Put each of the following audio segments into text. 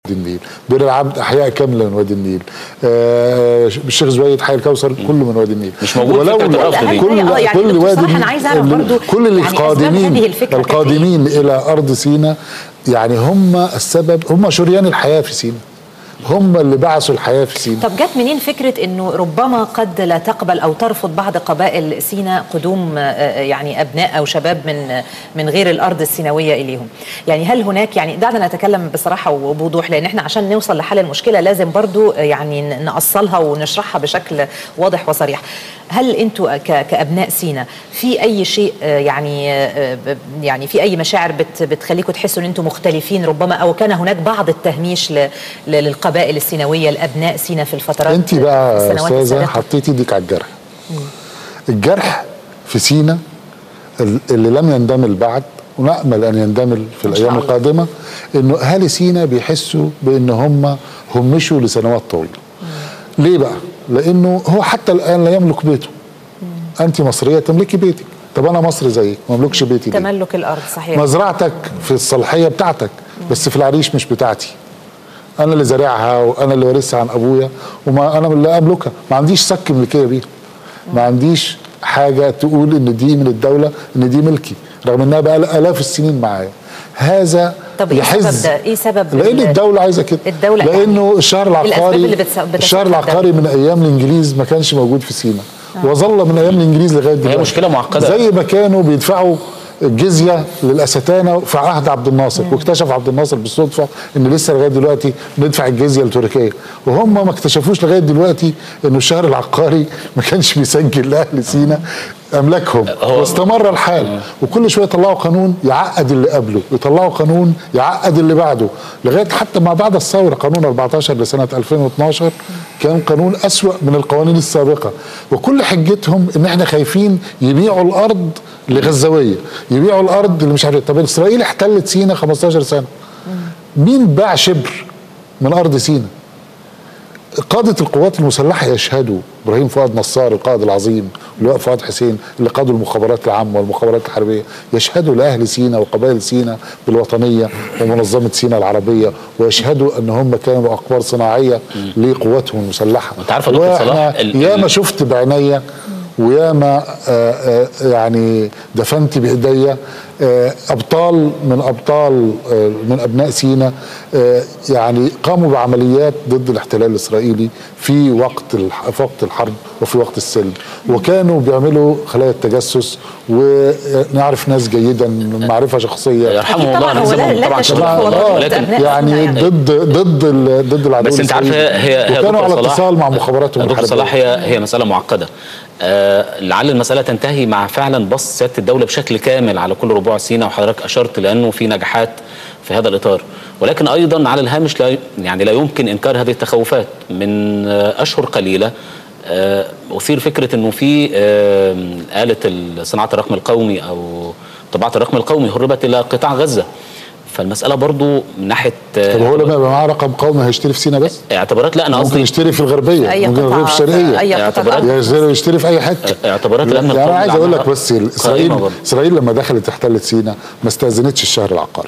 وادي النيل بئر العبد احياء كامله من وادي النيل آه الشيخ زويد حي الكوثر كله من وادي النيل مش موجود ولو فكرة الرفض دي. كل آه، يعني كل دكتور وادي صلاح النيل أنا عايزة أعرف اللي- برضو كل اللي يعني أسباب القادمين هذه الفكرة كانت إيه؟ القادمين الى ارض سيناء يعني هم السبب هم شريان الحياه في سيناء هم اللي بعثوا الحياه في سيناء طب جت منين فكرة أنه ربما قد لا تقبل أو ترفض بعض قبائل سيناء قدوم آه، آه، يعني أبناء أو شباب من آه، من غير الأرض السيناوية إليهم يعني هل هناك يعني دعنا نتكلم بصراحة وبوضوح لأن احنا عشان نوصل لحل المشكلة لازم برضو آه، يعني ن- نأصلها ونشرحها بشكل واضح وصريح هل انتوا ك- كابناء سينا في اي شيء آه، يعني آه، ب- يعني في اي مشاعر بت بتخليكم تحسوا ان انتم مختلفين ربما او كان هناك بعض التهميش ل- ل- للقبائل السيناويه لابناء سينا في الفترات انت بقى يا السنوات استاذه السابقة؟ حطيتي ايدك على الجرح الجرح في سينا ال- اللي لم يندمل بعد ونامل ان يندمل في إن شاء الايام الله. القادمه انه اهالي سينا بيحسوا بان هم همشوا لسنوات طويله ليه بقى لانه هو حتى الان لا يملك بيته انت مصريه تملكي بيتك طب انا مصري زيك ما املكش بيتي ليه؟ تملك الارض صحيح مزرعتك في الصلاحيه بتاعتك بس في العريش مش بتاعتي انا اللي زارعها وانا اللي وارثها عن ابويا وما انا اللي املكها ما عنديش سك ملكيه بيها ما عنديش حاجه تقول ان دي من الدوله ان دي ملكي رغم انها بقى الاف السنين معايا هذا طب ايه يحز السبب ده؟ ايه سبب لان ال- الدوله عايزه كده الدولة لانه الشهر الأسباب العقاري اللي بتس- بتسبب الشهر ده. العقاري من ايام الانجليز ما كانش موجود في سينا وظل من ايام الانجليز لغايه دلوقتي مشكلة معقدة. زي ما كانوا بيدفعوا الجزيه للاستانه في عهد عبد الناصر واكتشف عبد الناصر بالصدفه ان لسه لغايه دلوقتي بندفع الجزيه لتركيا وهم ما اكتشفوش لغايه دلوقتي انه الشهر العقاري ما كانش بيسجل لاهل سينا املاكهم هو- واستمر الحال وكل شويه يطلعوا قانون يعقد اللي قبله يطلعوا قانون يعقد اللي بعده لغايه حتى ما بعد الثوره قانون 14 لسنه 2012 كان قانون اسوا من القوانين السابقه وكل حجتهم ان احنا خايفين يبيعوا الارض لغزاويه يبيعوا الارض اللي مش عارف إيه. طب اسرائيل احتلت سينا 15 سنه مين باع شبر من ارض سينا قادة القوات المسلحة يشهدوا إبراهيم فؤاد نصار القائد العظيم اللواء فؤاد حسين اللي قادوا المخابرات العامة والمخابرات الحربية يشهدوا لأهل سينا وقبائل سينا بالوطنية ومنظمة سينا العربية ويشهدوا أن هم كانوا أقمار صناعية لقواتهم المسلحة وأنت عارف يا دكتور صلاح، وإحنا ال- ياما ال- شفت بعينيا وياما آه، آه، يعني دفنت بايديا آه، ابطال من ابطال آه، من ابناء سينا آه، يعني قاموا بعمليات ضد الاحتلال الاسرائيلي في وقت الح- في وقت الحرب وفي وقت السلم وكانوا بيعملوا خلايا التجسس ونعرف ناس جيدا معرفه شخصيه يرحمهم أكيد الله طبعاً هو لا- نحسبهم لا طبعا تشريف شباب ولا الله ضد ولكن أبناء يعني سينا يعني. ضد ضد ال- ضد العدو بس انت عارف هي الإسرائيلي. هي هي وكانوا دكتور على صلاح- اتصال مع مخابراتهم دكتور الحربيه صلاح هي هي مساله معقده آه لعل المساله تنتهي مع فعلا بص سياده الدوله بشكل كامل على كل ربوع سيناء وحضرتك اشرت لانه في نجاحات في هذا الاطار ولكن ايضا على الهامش لا يعني لا يمكن انكار هذه التخوفات من آه اشهر قليله آه اثير فكره انه في آه اله صناعه الرقم القومي او طباعه الرقم القومي هربت الى قطاع غزه فالمساله برضو من ناحيه آه، طب هو لما يبقى معاه رقم قومي هيشتري في سينا بس؟ اعتبارات لا انا ممكن قصدي يشتري في الغربيه أي ممكن يشتري قطعة- في الشرقيه أي قطعة اعتبارات- أرض. يشتري يشتري في اي حته اعتبارات الامن يعني انا القومي عايز اقول لك عملها بس اسرائيل قائمة برضه. اسرائيل لما دخلت احتلت سينا ما استاذنتش الشهر العقاري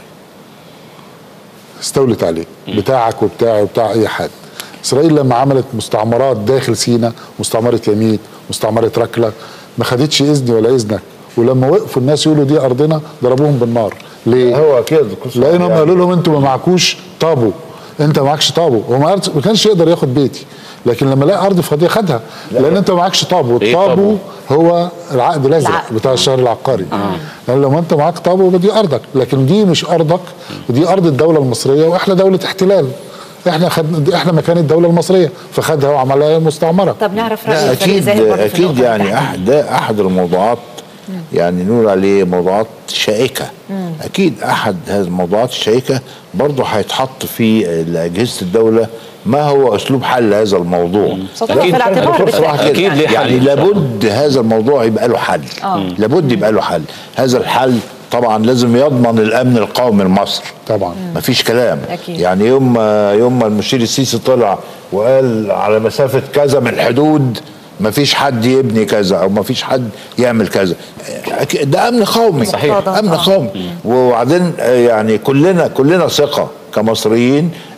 استولت عليه بتاعك وبتاعي وبتاع اي حد اسرائيل لما عملت مستعمرات داخل سينا مستعمره يميت مستعمره ركله ما خدتش اذني ولا اذنك ولما وقفوا الناس يقولوا دي ارضنا ضربوهم بالنار ليه؟ هو كده قصة لانهم يعني. قالوا لهم انتوا ما معكوش طابو انت ما معكش طابو هو ما عرف- ما كانش يقدر ياخد بيتي لكن لما لقى ارض فاضيه خدها لان انت ما معكش طابو إيه الطابو هو العقد الازرق العقد. بتاع الشهر العقاري لان لما انت معاك طابو يبقى دي ارضك لكن دي مش ارضك ودي ارض الدوله المصريه واحنا دوله احتلال احنا خدنا احنا مكان الدوله المصريه فخدها وعملها مستعمره طب نعرف راي لا الفريق اكيد زاهر برضه في اكيد النقطة يعني دي. احد ده احد الموضوعات يعني نقول عليه موضوعات شائكه اكيد احد هذه الموضوعات الشائكه برضه هيتحط في اجهزه الدوله ما هو اسلوب حل هذا الموضوع سوف في الاعتبار دكتور صلاح بالتأكيد كده. أكيد ليه حل. يعني لابد هذا الموضوع يبقى له حل آه. لابد يبقى له حل هذا الحل طبعا لازم يضمن الامن القومي لمصر طبعا مفيش كلام أكيد. يعني يوم ما يوم ما المشير السيسي طلع وقال على مسافه كذا من الحدود مفيش حد يبني كذا او مفيش حد يعمل كذا أكيد ده امن قومي صحيح. مقتضى. امن آه. قومي وبعدين آه، يعني كلنا كلنا ثقه كمصريين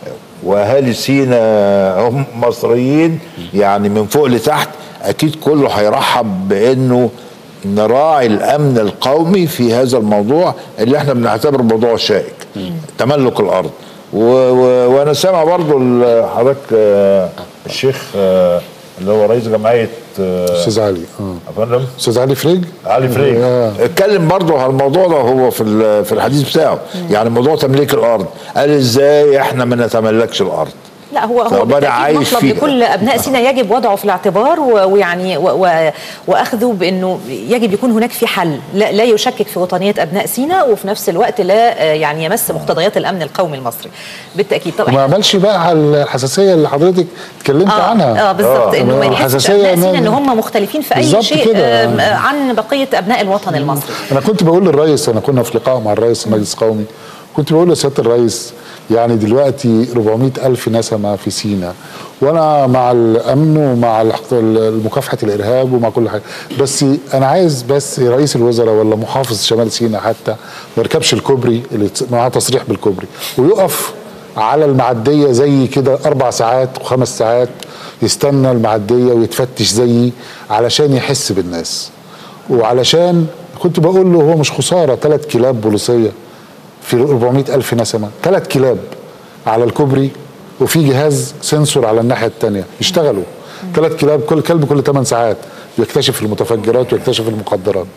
واهالي سينا هم مصريين يعني من فوق لتحت اكيد كله هيرحب بانه نراعي الامن القومي في هذا الموضوع اللي احنا بنعتبره موضوع شائك تملك الارض و و وانا سامع برضو ال- حضرتك آه، الشيخ آه، اللي هو رئيس جمعيه آه، استاذ علي اه أفندم؟ استاذ علي فريج علي فريج آه. اتكلم برضه على الموضوع ده هو في ال- في الحديث بتاعه يعني موضوع تمليك الارض قال ازاي احنا ما نتملكش الارض لا هو هو طب أنا بالتأكيد عايش مطلب فيها. لكل ابناء سينا يجب وضعه في الاعتبار و- ويعني و- و- واخذه بانه يجب يكون هناك في حل لا, لا يشكك في وطنيه ابناء سينا وفي نفس الوقت لا آه، يعني يمس مقتضيات الامن القومي المصري بالتاكيد طب وما إحنا- عملش بقى على الحساسيه اللي حضرتك اتكلمت اه عنها اه بالظبط آه. انه ما يحسش الحساسية ابناء سينا إن- ان هم مختلفين في اي بالظبط شيء كده. آه، آه، عن بقيه ابناء الوطن المصري انا كنت بقول للرئيس انا كنا في لقاء مع الرئيس المجلس القومي كنت بقول لسياده الرئيس يعني دلوقتي 400 الف نسمه في سينا وانا مع الامن ومع الاحت- مكافحه الارهاب ومع كل حاجه بس انا عايز بس رئيس الوزراء ولا محافظ شمال سينا حتى ما يركبش الكوبري اللي معاه تصريح بالكوبري ويقف على المعديه زي كده اربع ساعات وخمس ساعات يستنى المعديه ويتفتش زيي علشان يحس بالناس وعلشان كنت بقول له هو مش خساره ثلاث كلاب بوليسيه في 400 الف نسمه ثلاث كلاب على الكوبري وفي جهاز سنسور على الناحيه الثانيه يشتغلوا ثلاث كلاب كل كلب كل 8 ساعات يكتشف المتفجرات ويكتشف المخدرات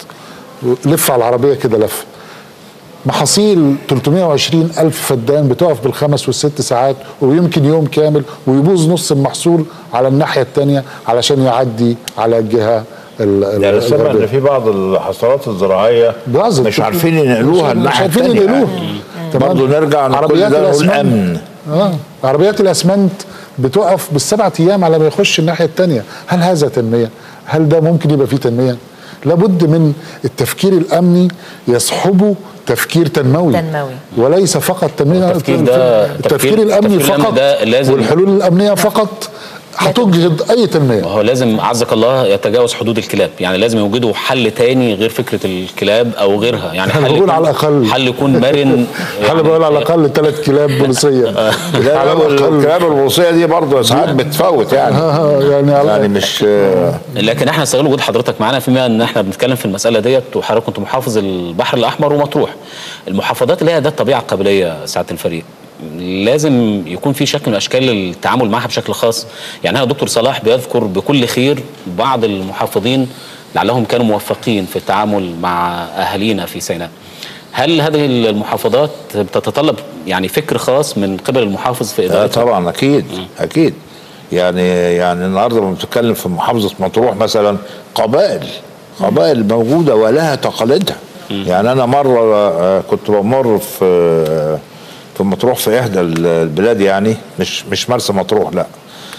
لف على العربيه كده لف محاصيل 320 ألف فدان بتقف بالخمس والست ساعات ويمكن يوم كامل ويبوظ نص المحصول على الناحية التانية علشان يعدي على الجهة ال- ال- يعني سمع الغربية. ان في بعض الحصارات الزراعيه باظت. مش عارفين ينقلوها مش الناحيه عارفين الثانيه ينقلوها. تمام. برضه نرجع نقول عربيات ده نقول الأسمنت. امن اه عربيات الاسمنت بتقف بالسبعة ايام على ما يخش الناحيه الثانيه هل هذا تنميه هل ده ممكن يبقى فيه تنميه لابد من التفكير الامني يصحبه تفكير تنموي تنموي. وليس فقط تنميه التفكير ده- التفكير التفكير- الامني التفكير الأمني فقط ده لازم- والحلول الامنيه فقط هتجهض اي تنميه هو لازم عزك الله يتجاوز حدود الكلاب يعني لازم يوجدوا حل تاني غير فكره الكلاب او غيرها يعني أنا حل بقول يكون- على الأقل. حل يكون مرن انا بقول على الاقل ثلاث كلاب بوليسيه لا على لا الاقل الكلاب الوصيه دي برضه ساعات بتفوت يعني آه، يعني على يعني مش آه، لكن احنا نستغل وجود حضرتك معانا فيما ان احنا بنتكلم في المساله ديت وحضرتك كنت محافظ البحر الاحمر ومطروح المحافظات اللي هي ده الطبيعه القبليه ساعه الفريق لازم يكون في شكل من اشكال التعامل معها بشكل خاص يعني هنا دكتور صلاح بيذكر بكل خير بعض المحافظين لعلهم كانوا موفقين في التعامل مع اهالينا في سيناء هل هذه المحافظات بتتطلب يعني فكر خاص من قبل المحافظ في اه ادارتها؟ طبعا اكيد اكيد يعني يعني النهارده لما بتتكلم في محافظه مطروح مثلا قبائل قبائل موجوده ولها تقاليدها يعني انا مره آه، كنت بمر في في مطروح في احدى البلاد يعني مش مش مرسى مطروح لا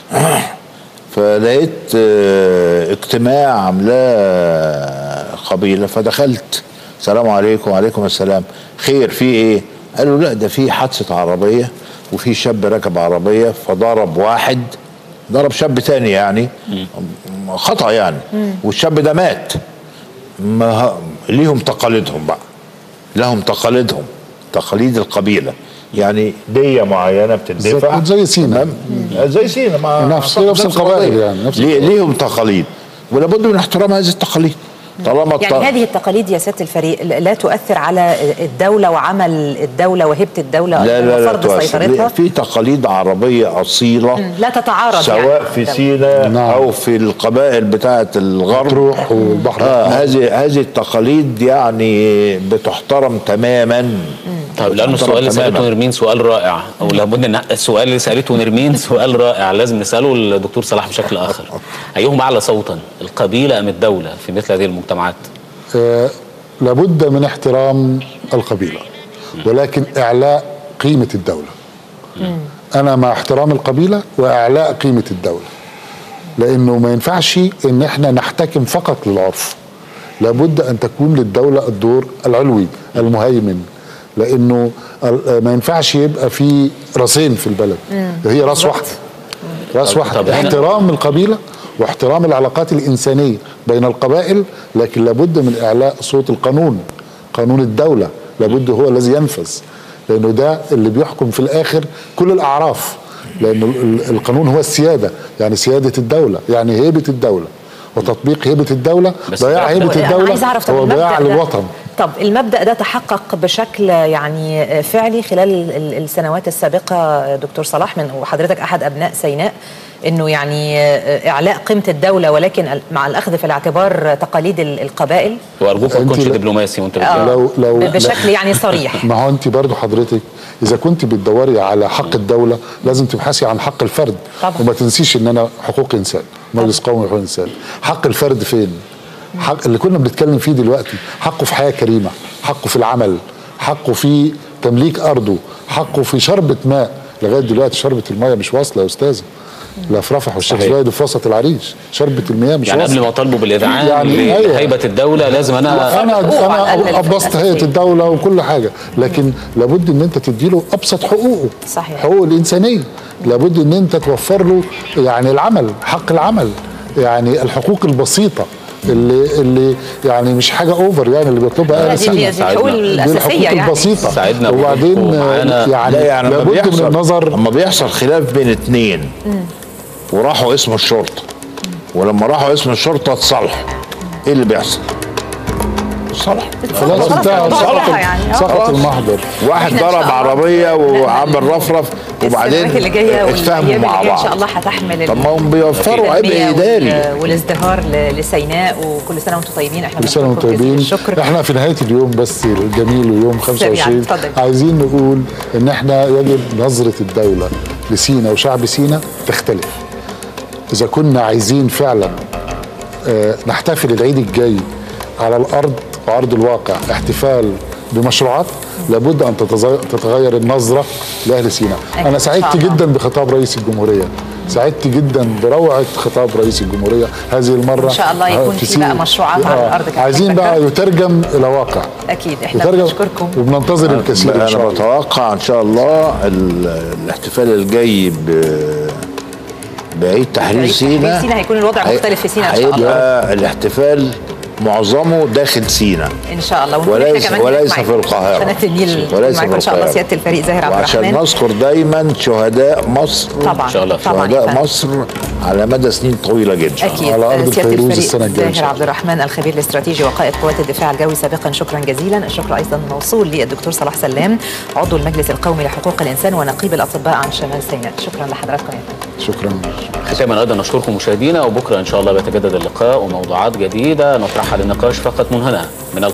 فلقيت آه، اجتماع عاملاه قبيله فدخلت السلام عليكم وعليكم السلام خير في ايه؟ قالوا لا ده في حادثه عربيه وفي شاب ركب عربيه فضرب واحد ضرب شاب تاني يعني خطا يعني والشاب ده مات ما ه- ليهم تقاليدهم بقى لهم تقاليدهم تقاليد القبيله يعني دية معينه بتدفع بالظبط، زي سينا. تمام؟ زي سينا مع نفس- أعتقد نفس القبائل القضية. يعني، نفس ليه- ليهم تقاليد ولابد من احترام هذه التقاليد طالما الت- يعني هذه التقاليد يا سياده الفريق لا تؤثر على الدوله وعمل الدوله وهبه الدوله لا لا لا وفرض تؤثر. سيطرتها في تقاليد عربيه اصيله لا تتعارض سواء يعني في الدولة. سينا نعم. او في القبائل بتاعه الغرب مطروح والبحر آه الأحمر. هذه هذه التقاليد يعني بتحترم تماما طيب لانه بتحترم السؤال اللي سالته تماماً. نرمين سؤال رائع او لابد ان السؤال اللي سالته نرمين سؤال رائع لازم نساله للدكتور صلاح بشكل اخر ايهما اعلى صوتا القبيله ام الدوله في مثل هذه المجتمعات آه، لابد من احترام القبيلة ولكن إعلاء قيمة الدولة أنا مع احترام القبيلة وإعلاء قيمة الدولة لأنه ما ينفعش إن إحنا نحتكم فقط للعرف لابد أن تكون للدولة الدور العلوي المهيمن لأنه ال- ما ينفعش يبقى في راسين في البلد هي راس واحدة راس طب- واحدة طب إحنا- احترام القبيلة واحترام العلاقات الإنسانية بين القبائل لكن لابد من إعلاء صوت القانون قانون الدولة لابد هو الذي ينفذ لأنه ده اللي بيحكم في الآخر كل الأعراف لان ال- ال- القانون هو السياده يعني سياده الدوله يعني هيبه الدوله وتطبيق هيبه الدوله بس ضياع ده- هيبه أنا الدوله عايز أعرف طب هو المبدأ ضياع ده- للوطن طب المبدأ ده تحقق بشكل يعني فعلي خلال ال- السنوات السابقة دكتور صلاح من وحضرتك أحد أبناء سيناء انه يعني اعلاء قيمه الدوله ولكن مع الاخذ في الاعتبار تقاليد ال- القبائل وارجوك ما أنت تكونش لا- دبلوماسي وانت آه. بتقول لو لو ب- بشكل يعني صريح ما هو انت برضو حضرتك اذا كنت بتدوري على حق الدوله لازم تبحثي عن حق الفرد طبعا. وما تنسيش ان انا حقوق انسان مجلس قومي لحقوق الانسان حق الفرد فين حق اللي كنا بنتكلم فيه دلوقتي حقه في حياه كريمه حقه في العمل حقه في تمليك ارضه حقه في شربة ماء لغايه دلوقتي شربة الماء مش واصله يا استاذه لا في رفح والشيخ صحيح. زايد في وسط العريش شربة المياه مش يعني قبل واصله ما اطالبه بالاذعان يعني أيوة. لهيبه الدوله لازم انا انا حقوقه على الأقل انا في ابسط هيئه الأساسية. الدوله وكل حاجه لكن لابد ان انت تديله ابسط حقوقه صحيح. حقوق الانسانيه لابد ان انت توفر له يعني العمل حق العمل يعني الحقوق البسيطه اللي اللي يعني مش حاجه اوفر يعني اللي بيطلبها لا، اهل دي دي سينا دي الحقوق دي دي الاساسيه الحقوق يعني البسيطه ساعدنا وبعدين بوجودكم معانا. يعني, لا يعني لما لابد من بيحصل النظر لما بيحصل خلاف بين اتنين وراحوا اسم الشرطه ولما راحوا اسم الشرطه اتصالحوا ايه اللي بيحصل؟ صلح خلاص خلاص انتهى الموضوع سقط انتهى يعني. آه. سقط المحضر واحد إحنا إن شاء ضرب الله عربيه وعمل رفرف وبعدين السنوات اللي جايه اتفاهموا والايام مع اللي جايه ان شاء بعض الله هتحمل طب ما هم بيوفروا عبء التنمية وال- اداري والازدهار ل- لسيناء وكل سنه وانتم طيبين احنا كل سنه وانتم بنشكركم جزيل طيبين الشكر احنا في نهايه اليوم بس الجميل ويوم 25 اتفضل. عايزين نقول ان احنا يجب نظره الدوله لسينا وشعب سينا تختلف اذا كنا عايزين فعلا آه، نحتفل العيد الجاي على الارض وارض الواقع احتفال بمشروعات لابد ان تتزي- تتغير النظره لاهل سينا أكيد انا إن شاء سعدت الله. جدا بخطاب رئيس الجمهوريه سعدت جدا بروعه خطاب رئيس الجمهوريه هذه المره إن شاء الله يكون في سينا. بقى مشروعات على آه، الأرض كما عايزين بقى ذكرت. يترجم الى واقع اكيد احنا يترجم بنشكركم وبننتظر الكثير ان شاء انا الله بتوقع ان شاء الله ال- الاحتفال الجاي ب بعيد تحرير بعيد تحرير سينا سينا هيكون الوضع هي- مختلف في سينا إن شاء الله. هيبقى الاحتفال معظمه داخل سينا ان شاء الله ونكون وليس إحنا كمان وليس معاكم. في القاهره قناه النيل وليس معاكم في ان شاء الله القاهرة. سياده الفريق زاهر عبد وعشان الرحمن نذكر دايما شهداء مصر طبعا إن شاء الله. طبعا يا شهداء فندم. مصر على مدى سنين طويله جدا اكيد على أرض سياده الفيروز الفريق السنة الجاية إن زاهر شاء عبد الرحمن الخبير الاستراتيجي وقائد قوات الدفاع الجوي سابقا شكرا جزيلا الشكر ايضا موصول للدكتور صلاح سلام عضو المجلس القومي لحقوق الانسان ونقيب الاطباء عن شمال سيناء شكرا لحضراتكم يا فندم شكرا ختاما ايضا نشكركم مشاهدينا وبكره ان شاء الله بيتجدد اللقاء وموضوعات جديده نطرحها للنقاش فقط منهنا من